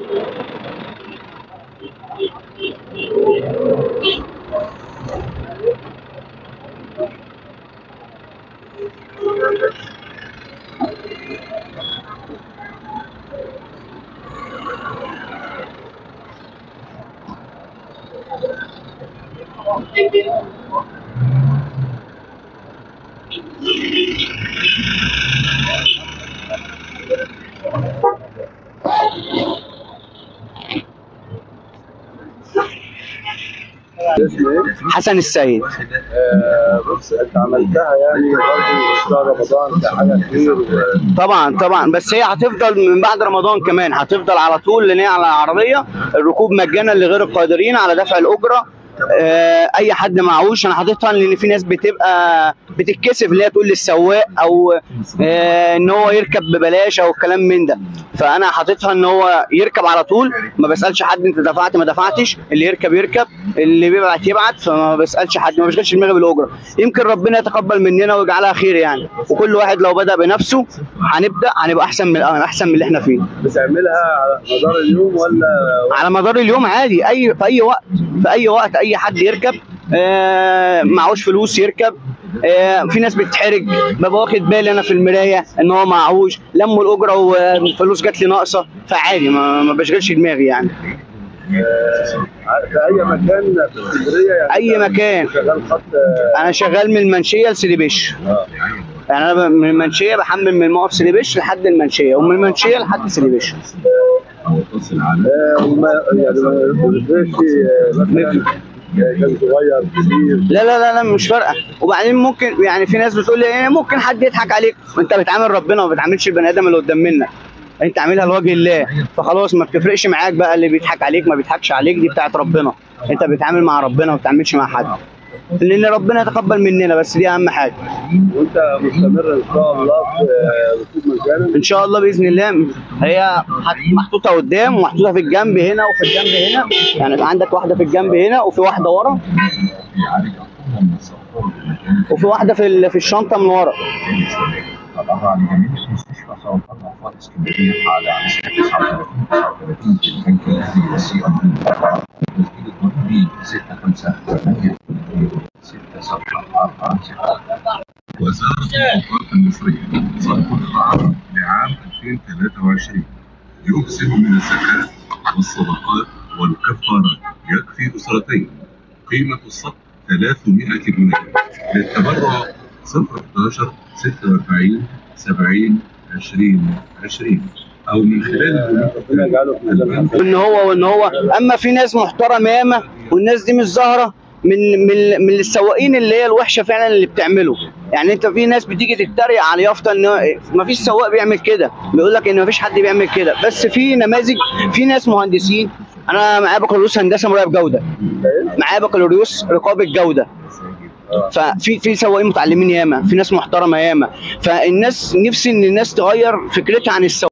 اسمه ايه؟ حسن السيد آه بص انت عملتها يعني برضه شهر رمضان كحاجه خير و- طبعا طبعا بس هي هتفضل من بعد رمضان كمان هتفضل على طول لان هي على العربيه الركوب مجانا لغير القادرين على دفع الاجره آه، اي حد معهوش انا حاططها لان في ناس بتبقى بتتكسف اللي هي تقول للسواق او آه، ان هو يركب ببلاش او الكلام من ده فانا حاططها ان هو يركب على طول ما بسالش حد انت دفعت ما دفعتش اللي يركب يركب اللي بيبعت يبعت فما بسالش حد ما بشغلش دماغي بالاجره يمكن ربنا يتقبل مننا ويجعلها خير يعني وكل واحد لو بدا بنفسه هنبدا هنبقى احسن من احسن من اللي احنا فيه بتعملها على مدار اليوم ولا على مدار اليوم عادي اي في اي وقت في اي وقت اي حد يركب آه معهوش فلوس يركب آه في ناس بتتحرج ببقى واخد بالي انا في المرايه ان هو معهوش لموا الاجره والفلوس جات لي ناقصه فعادي ما, ما بشغلش دماغي يعني آه، في اي مكان في اسكندريه يعني اي مكان شغال خط انا شغال من المنشيه لسيدي اه يعني انا ب- من المنشيه بحمل من موقف سيدي لحد المنشيه ومن المنشيه لحد سيدي آه، وما يعني ما بيفرقش آه، مثلا آه، كان صغير كبير لا لا لا لا مش فارقه وبعدين ممكن يعني في ناس بتقول لي إيه ممكن حد يضحك عليك وانت بتعامل ربنا وما بتعاملش البني ادم اللي قدام منك انت عاملها لوجه الله فخلاص ما بتفرقش معاك بقى اللي بيضحك عليك ما بيضحكش عليك دي بتاعت ربنا انت بتتعامل مع ربنا ما بتتعاملش مع حد لان ربنا يتقبل مننا بس دي اهم حاجه وانت مستمر ان شاء الله في آه، ركوب مجانا ان شاء الله باذن الله هي حت- محطوطه قدام ومحطوطه في الجنب هنا وفي الجنب هنا يعني عندك واحده في الجنب هنا وفي واحده ورا وفي واحده في ال- في الشنطه من ورا الأمر لجميع مستشفى سرطان الأطفال اسكندرية على 39 39 في البنك الأهلي والسي أم بي تسجيل الضريبي 6 5 8 6 7 4 6 وزارة الأوقاف المصرية صرف الرعاة لعام 2023 يقسم من الزكاة والصدقات والكفارات يكفي أسرتين قيمة الصك 300 جنيه للتبرع 011 46 70 20 20 أو من خلال ربنا يجعله في ميزان البنك وان هو وان هو اما في ناس محترمه ياما والناس دي مش ظاهره من من من السواقين اللي هي الوحشه فعلا اللي بتعمله يعني انت في ناس بتيجي تتريق على يافطه ان ما فيش سواق بيعمل كده بيقول لك ان ما فيش حد بيعمل كده بس في نماذج في ناس مهندسين انا معايا بكالوريوس هندسه مراقب جوده معايا بكالوريوس رقابه جوده ففي في سواقين متعلمين ياما في ناس محترمه ياما فالناس نفسي ان الناس تغير فكرتها عن السواق